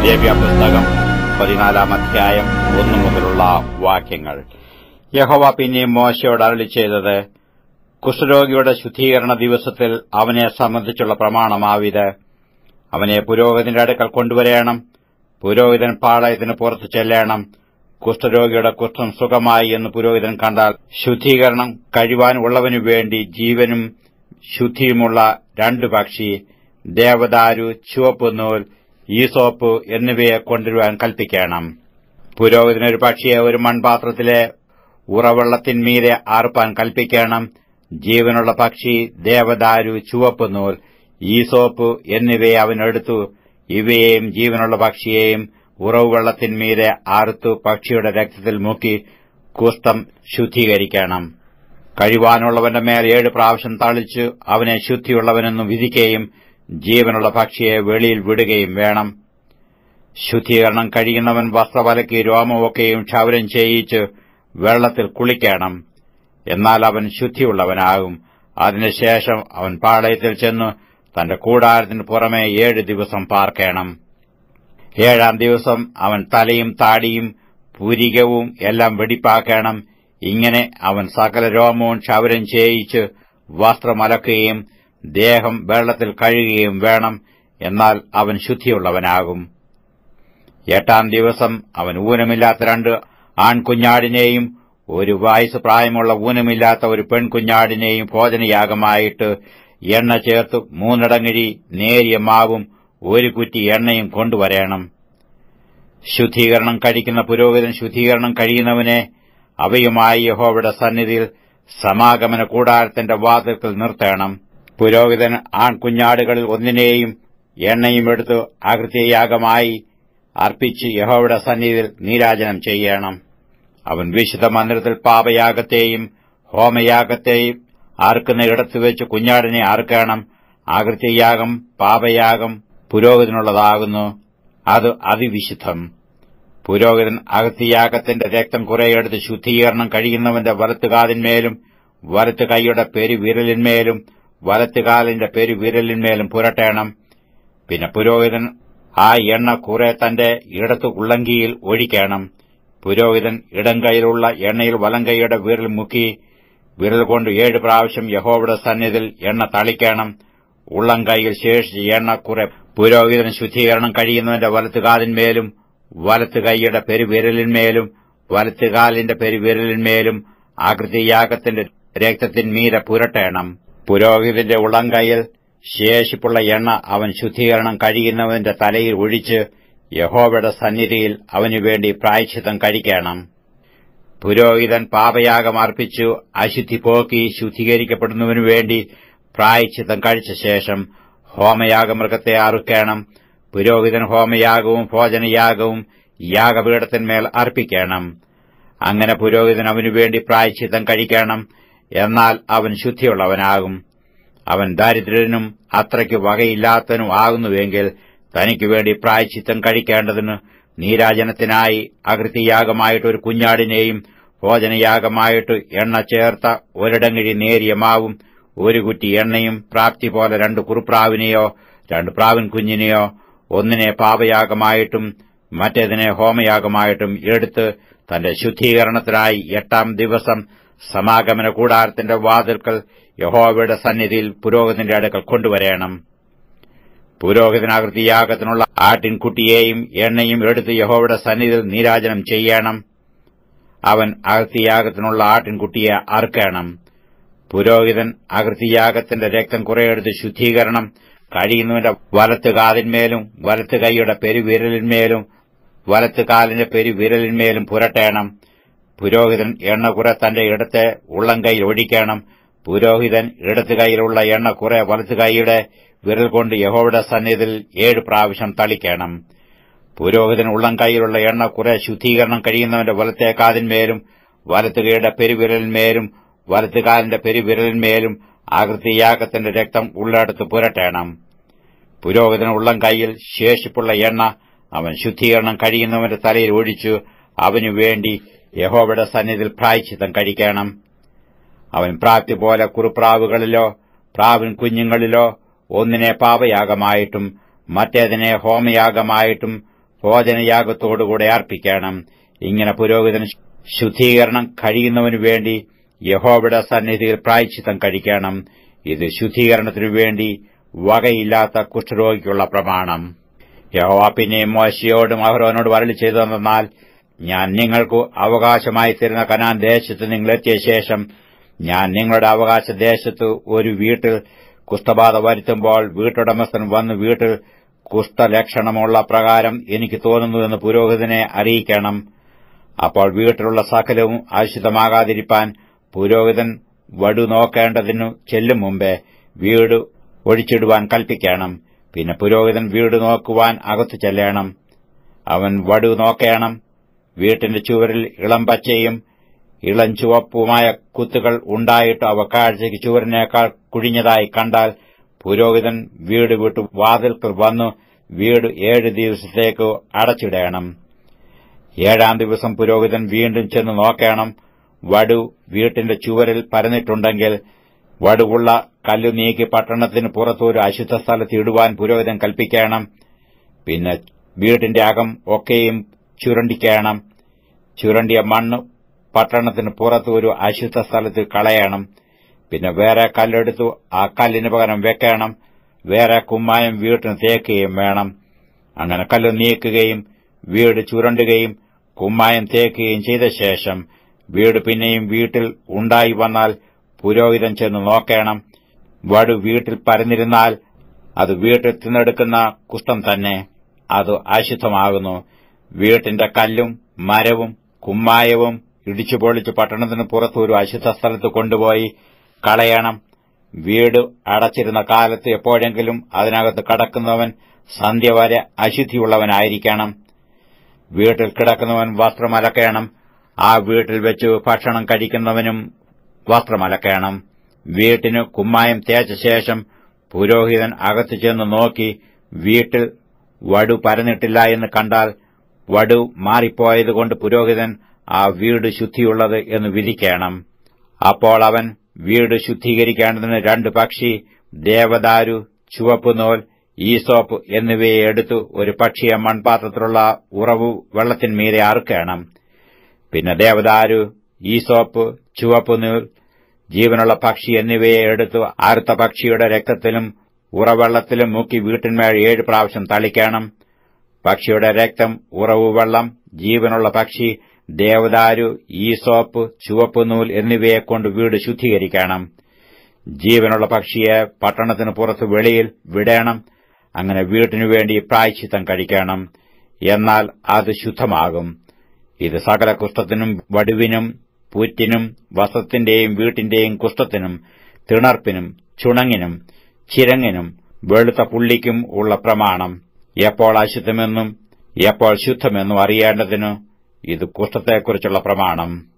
ലേവ്യ പുസ്തകം പതിനാലാം അധ്യായം ഒന്നു മുതലുള്ള വാക്യങ്ങൾ യഹോവ പിന്നെയും മോശയോട് അരളി ചെയ്തത് കുഷ്ഠരോഗിയുടെ ശുദ്ധീകരണ ദിവസത്തിൽ അവനെ സംബന്ധിച്ചുള്ള പ്രമാണമാവിത് അവനെ പുരോഹിതന്റെ അടുക്കൽ കൊണ്ടുവരേണം പുരോഹിതൻ പാളയത്തിന് പുറത്തു ചെല്ലണം കുഷ്ഠരോഗിയുടെ കുഷ്ഠം സുഖമായി എന്ന് പുരോഹിതൻ കണ്ടാൽ ശുദ്ധീകരണം കഴിവാനുള്ളവനു വേണ്ടി ജീവനും ശുദ്ധിയുമുള്ള രണ്ടു പക്ഷി ദേവദാരു ചുവപ്പ് നൂൽ ഈസോപ്പ് എന്നിവയെ കൊണ്ടുവരുവാൻ കൽപ്പിക്കണം പുരോഹിതനൊരു പക്ഷിയെ ഒരു മൺപാത്രത്തിലെ ഉറവെള്ളത്തിന്മീതെ ആർപ്പാൻ കൽപ്പിക്കണം ജീവനുള്ള പക്ഷി ദേവദാരു ചുവപ്പ് നൂൽ ഈസോപ്പ് എന്നിവയെ അവനെടുത്തു ഇവയെയും ജീവനുള്ള പക്ഷിയെയും ഉറവുവെള്ളത്തിന്മീതെ ആർത്തു പക്ഷിയുടെ രക്തത്തിൽ മുക്കി കുഷ്ഠം ശുദ്ധീകരിക്കണം കഴിവാനുള്ളവന്റെ മേൽ ഏഴ് പ്രാവശ്യം തളിച്ചു അവനെ ശുദ്ധിയുള്ളവനെന്ന് വിധിക്കുകയും ജീവനുള്ള പക്ഷിയെ വെളിയിൽ വിടുകയും വേണം ശുദ്ധീകരണം കഴിയുന്നവൻ വസ്ത്രവലക്കി രോമമൊക്കെയും ക്ഷൗരം ചെയ്യിച്ച് വെള്ളത്തിൽ കുളിക്കണം എന്നാൽ അവൻ ശുദ്ധിയുള്ളവനാകും അതിനുശേഷം അവൻ പാളയത്തിൽ ചെന്നു തന്റെ കൂടാരത്തിന് പുറമെ ഏഴ് ദിവസം പാർക്കണം ഏഴാം ദിവസം അവൻ തലയും താടിയും പുരികവും എല്ലാം വെടിപ്പാക്കണം ഇങ്ങനെ അവൻ സകല രോമവും ക്ഷൗരം ചെയ്യിച്ച് വസ്ത്രമലക്കുകയും ദേഹം വെള്ളത്തിൽ കഴുകുകയും വേണം എന്നാൽ അവൻ ശുദ്ധിയുള്ളവനാകും എട്ടാം ദിവസം അവൻ ഊനമില്ലാത്ത രണ്ട് ആൺകുഞ്ഞാടിനെയും ഒരു വയസ്സ് പ്രായമുള്ള ഊനമില്ലാത്ത ഒരു പെൺകുഞ്ഞാടിനെയും ഭോജനയാഗമായിട്ട് എണ്ണ ചേർത്ത് മൂന്നിടങ്ങഴി നേരിയ മാവും ഒരു കുറ്റി എണ്ണയും കൊണ്ടുവരേണം ശുദ്ധീകരണം കഴിക്കുന്ന പുരോഹിതൻ ശുദ്ധീകരണം കഴിയുന്നവനെ അവയുമായി യഹോവയുടെ സന്നിധിയിൽ സമാഗമന കൂടാരത്തിന്റെ വാതിൽക്കൽ നിർത്തണം പുരോഹിതൻ ആൺകുഞ്ഞാടുകളിൽ ഒന്നിനെയും എണ്ണയും എടുത്ത് ആകൃത്യയാഗമായി അർപ്പിച്ച് യഹോവയുടെ സന്നിധിയിൽ നീരാജനം ചെയ്യണം അവൻ വിശുദ്ധ മന്ദിരത്തിൽ പാപയാഗത്തെയും ഹോമയാഗത്തെയും ആർക്കുന്ന ഇടത്ത് വെച്ച് കുഞ്ഞാടിനെ ആർക്കണം ആകൃത്യയാഗം പാപയാഗം പുരോഹിതനുള്ളതാകുന്നു അത് അതിവിശുദ്ധം പുരോഹിതൻ അകത്തിയാഗത്തിന്റെ രക്തം കുറെയെടുത്ത് ശുദ്ധീകരണം കഴിയുന്നവന്റെ വലത്തുകാലിന്മേലും വലത്ത് കൈയുടെ പെരുവിരലിന്മേലും വലത്തുകാലിന്റെ പെരുവിരലിന്മേലും പുരട്ടേണം പിന്നെ പുരോഹിതൻ ആ എണ്ണ കുറെ തന്റെ ഇടത്തു ഉള്ളങ്കിയിൽ ഒഴിക്കണം പുരോഹിതൻ ഇടം കൈയിലുള്ള എണ്ണയിൽ വലങ്കൈയുടെ വിരൽ മുക്കി വിരൽ കൊണ്ട് ഏഴ് പ്രാവശ്യം യഹോവയുടെ സന്നിധിയിൽ എണ്ണ തളിക്കണം ഉള്ളംകൈയിൽ ശേഷിച്ച് എണ്ണ കുറെ പുരോഹിതൻ ശുദ്ധീകരണം കഴിയുന്നവന്റെ വലത്തുകാലിന്മേലും വലത്തുകൈയുടെ പെരുവിരലിന്മേലും വലത്തുകാലിന്റെ പെരുവിരലിന്മേലും ആകൃതിയാഗത്തിന്റെ രക്തത്തിന്മീരെ പുരട്ടേണം പുരോഹിതന്റെ ഉള്ളംകൈയിൽ ശേഷിപ്പുള്ള എണ്ണ അവൻ ശുദ്ധീകരണം കഴിയുന്നവന്റെ തലയിൽ ഒഴിച്ച് യഹോവയുടെ സന്നിധിയിൽ അവനുവേണ്ടി പ്രായശ്ചിത്തം കഴിക്കണം പുരോഹിതൻ പാപയാഗം അർപ്പിച്ചു അശുദ്ധി പോക്കി ശുദ്ധീകരിക്കപ്പെടുന്നതിനു വേണ്ടി പ്രായശ്ചിത്തം കഴിച്ച ശേഷം ഹോമയാഗമൃഗത്തെ അറുക്കണം പുരോഹിതൻ ഹോമയാഗവും ഭോജനയാഗവും യാഗപീഠത്തിന്മേൽ അർപ്പിക്കണം അങ്ങനെ പുരോഹിതൻ അവനുവേണ്ടി പ്രായശ്ചിത്തം കഴിക്കണം എന്നാൽ അവൻ ശുദ്ധിയുള്ളവനാകും അവൻ ദരിദ്രനും അത്രയ്ക്ക് വകയില്ലാത്തനും ആകുന്നുവെങ്കിൽ തനിക്ക് വേണ്ടി പ്രായശ്ചിത്തം കഴിക്കേണ്ടതിന് നീരാജനത്തിനായി അകൃതിയാഗമായിട്ട് ഒരു കുഞ്ഞാടിനെയും ഭോജനയാഗമായിട്ട് എണ്ണ ചേർത്ത ഒരിടങ്ങിഴി നേരിയ മാവും ഒരു കുറ്റി എണ്ണയും പ്രാപ്തി പോലെ രണ്ട് കുറുപ്രാവിനെയോ രണ്ട് പ്രാവിൻ കുഞ്ഞിനെയോ ഒന്നിനെ പാപയാഗമായിട്ടും മറ്റേതിനെ ഹോമയാഗമായിട്ടും എടുത്ത് തന്റെ ശുദ്ധീകരണത്തിനായി എട്ടാം ദിവസം സമാഗമന കൂടാരത്തിന്റെ വാതിൽക്കൽ യഹോവയുടെ സന്നിധിയിൽ പുരോഹിതന്റെ അടുക്കൽ കൊണ്ടുവരേണം പുരോഹിതനാകൃതിയാഗത്തിനുള്ള ആട്ടിൻകുട്ടിയെയും എണ്ണയും എടുത്ത് യഹോവയുടെ സന്നിധിയിൽ നീരാജനം ചെയ്യണം അവൻ അകൃതിയാഗത്തിനുള്ള ആട്ടിൻകുട്ടിയെ അറുക്കണം പുരോഹിതൻ അകൃതിയാഗത്തിന്റെ രക്തം കുറെയെടുത്ത് ശുദ്ധീകരണം കഴിയുന്നവന്റെ വലത്ത് കാലിന്മേലും വലത്ത് കൈയുടെ പെരുവിരലിന്മേലും വലത്ത് കാലിന്റെ പെരുവിരലിന്മേലും പുരട്ടേണം പുരോഹിതൻ എണ്ണ കുറെ തന്റെ ഇടത്തെ ഉള്ളം കൈയിൽ ഒഴിക്കണം പുരോഹിതൻ ഇടത്ത് കൈയിലുള്ള എണ്ണ കുറെ വലത്ത് കൈയുടെ വിരൽ കൊണ്ട് യഹോവയുടെ സന്നിധിയിൽ ഏഴ് പ്രാവശ്യം തളിക്കണം പുരോഹിതൻ ഉള്ളം കൈയിലുള്ള എണ്ണ കുറെ ശുദ്ധീകരണം കഴിയുന്നവന്റെ വലത്തെ കാതിന്മേലും വലത്ത് കൈയുടെ പെരുവിരലിന്മേലും വലത്ത് കാലിന്റെ പെരുവിരലിന്മേലും ആകൃതിയാഗത്തിന്റെ രക്തം ഉള്ളിടത്ത് പുരട്ടേണം പുരോഹിതൻ ഉള്ളം കൈയിൽ ശേഷിപ്പുള്ള എണ്ണ അവൻ ശുദ്ധീകരണം കഴിയുന്നവന്റെ തലയിൽ ഒഴിച്ചു അവനു വേണ്ടി യഹോവയുടെ സന്നിധിയിൽ പ്രായച്ചിത്തം കഴിക്കണം അവൻ പ്രാപ്തി പോലെ കുറുപ്രാവുകളിലോ പ്രാവിൻ കുഞ്ഞുങ്ങളിലോ ഒന്നിനെ പാപയാഗമായിട്ടും മറ്റേതിനെ ഹോമയാഗമായിട്ടും ഭോജനയാഗത്തോടുകൂടെ അർപ്പിക്കണം ഇങ്ങനെ പുരോഹിതന് ശുദ്ധീകരണം കഴിയുന്നവനു വേണ്ടി യഹോവയുടെ സന്നിധിയിൽ പ്രായച്ചിത്തം കഴിക്കണം ഇത് ശുദ്ധീകരണത്തിനു വേണ്ടി വകയില്ലാത്ത കുഷ്ഠരോഗിക്കുള്ള പ്രമാണം യഹോവ പിന്നെയും മോശയോടും അഹ്റോനോട് വരളി ചെയ്തതെന്നാൽ ഞാൻ നിങ്ങൾക്ക് അവകാശമായി തരുന്ന കനാൻ ദേശത്ത് നിങ്ങളെത്തിയ ശേഷം ഞാൻ നിങ്ങളുടെ അവകാശ ദേശത്ത് ഒരു വീട്ടിൽ കുഷ്ഠബാധ വരുത്തുമ്പോൾ വീട്ടുടമസ്ഥൻ വന്ന് വീട്ടിൽ കുഷ്ഠലക്ഷണമുള്ള പ്രകാരം എനിക്ക് തോന്നുന്നുവെന്ന് പുരോഹിതനെ അറിയിക്കണം അപ്പോൾ വീട്ടിലുള്ള സകലവും അശുദ്ധമാകാതിരിപ്പാൻ പുരോഹിതൻ വടു നോക്കേണ്ടതിനു ചെല്ലും മുമ്പേ വീട് ഒഴിച്ചിടുവാൻ കൽപ്പിക്കണം പിന്നെ പുരോഹിതൻ വീട് നോക്കുവാൻ അകത്തു ചെല്ലണം അവൻ വടു നോക്കേണം വീട്ടിന്റെ ചുവരിൽ ഇളം പച്ചയും ഇളം ചുവപ്പുമായ കുത്തുകൾ ഉണ്ടായിട്ട് അവ കാഴ്ചയ്ക്ക് ചുവരിനേക്കാൾ കുഴിഞ്ഞതായി കണ്ടാൽ പുരോഹിതൻ വീട് വിട്ടു വാതിൽക്കൽ വന്നു വീട് ഏഴ് ദിവസത്തേക്ക് അടച്ചിടണം ഏഴാം ദിവസം പുരോഹിതൻ വീണ്ടും ചെന്ന് നോക്കണം വടു വീട്ടിന്റെ ചുവരിൽ പരന്നിട്ടുണ്ടെങ്കിൽ വടുവുള്ള കല്ലു നീക്കി പട്ടണത്തിന് പുറത്തൊരു അശുദ്ധ സ്ഥലത്ത് ഇടുവാൻ പുരോഹിതൻ കൽപ്പിക്കണം പിന്നെ വീട്ടിന്റെ അകം ഒക്കെയും ചുരണ്ടിക്കണം ചുരണ്ടിയ മണ്ണ് പട്ടണത്തിന് പുറത്ത് ഒരു അശുദ്ധ സ്ഥലത്ത് കളയണം പിന്നെ വേറെ കല്ലെടുത്തു ആ കല്ലിന് പകരം വെക്കണം വേറെ കുമ്മായം വീട്ടിന് തേക്കുകയും വേണം അങ്ങനെ കല്ല് നീക്കുകയും വീട് ചുരണ്ടുകയും കുമ്മായം തേക്കുകയും ചെയ്ത ശേഷം വീട് പിന്നെയും വീട്ടിൽ ഉണ്ടായി വന്നാൽ പുരോഹിതൻ ചെന്ന് നോക്കണം വടു വീട്ടിൽ പരന്നിരുന്നാൽ അത് വീട്ടിൽ തിന്നെടുക്കുന്ന കുഷ്ഠം തന്നെ അത് അശുദ്ധമാകുന്നു വീട്ടിന്റെ കല്ലും മരവും കുമ്മായവും ഇടിച്ചു പൊളിച്ച് പട്ടണത്തിന് പുറത്ത് ഒരു അശുദ്ധ സ്ഥലത്ത് കൊണ്ടുപോയി കളയണം വീട് അടച്ചിരുന്ന കാലത്ത് എപ്പോഴെങ്കിലും അതിനകത്ത് കടക്കുന്നവൻ സന്ധ്യ വരെ അശുദ്ധിയുള്ളവനായിരിക്കണം വീട്ടിൽ കിടക്കുന്നവൻ വസ്ത്രമലക്കണം ആ വീട്ടിൽ വെച്ച് ഭക്ഷണം കഴിക്കുന്നവനും വസ്ത്രമലക്കണം വീട്ടിന് കുമ്മായം തേച്ച ശേഷം പുരോഹിതൻ അകത്തു ചെന്ന് നോക്കി വീട്ടിൽ വടു പരന്നിട്ടില്ല എന്ന് കണ്ടാൽ വടു മാറിപ്പോയതുകൊണ്ട് പുരോഹിതൻ ആ വീട് ശുദ്ധിയുള്ളത് എന്ന് വിധിക്കണം അപ്പോൾ അവൻ വീട് ശുദ്ധീകരിക്കേണ്ടതിന് രണ്ട് പക്ഷി ദേവദാരു ചുവപ്പുനൂൽ ഈസോപ്പ് എന്നിവയെ എടുത്തു ഒരു പക്ഷിയെ മൺപാത്രത്തിലുള്ള ഉറവു വെള്ളത്തിന്മീതെ അറുക്കണം പിന്നെ ദേവദാരു ഈസോപ്പ് ചുവപ്പുനൂൽ ജീവനുള്ള പക്ഷി എന്നിവയെ എടുത്തു അറുത്ത പക്ഷിയുടെ രക്തത്തിലും ഉറവെള്ളത്തിലും മുക്കി വീട്ടിന്മേൽ ഏഴ് പ്രാവശ്യം തളിക്കണം പക്ഷിയുടെ രക്തം ഉറവുവെള്ളം ജീവനുള്ള പക്ഷി ദേവദാരു ഈസോപ്പ് ചുവപ്പുനൂൽ എന്നിവയെക്കൊണ്ട് വീട് ശുദ്ധീകരിക്കണം ജീവനുള്ള പക്ഷിയെ പട്ടണത്തിന് പുറത്ത് വെളിയിൽ വിടേണം അങ്ങനെ വീട്ടിനു വേണ്ടി പ്രായശ്ചിത്തം കഴിക്കണം എന്നാൽ അത് ശുദ്ധമാകും ഇത് സകല കുഷ്ഠത്തിനും വടുവിനും പൂറ്റിനും വസത്തിന്റെയും വീട്ടിന്റെയും കുഷ്ഠത്തിനും തിണർപ്പിനും ചുണങ്ങിനും ചിരങ്ങിനും വെളുത്ത പുള്ളിക്കും ഉള്ള പ്രമാണം എപ്പോൾ അശുദ്ധമെന്നും എപ്പോൾ ശുദ്ധമെന്നും അറിയേണ്ടതിനു ഇത് കുഷ്ഠത്തെക്കുറിച്ചുള്ള പ്രമാണം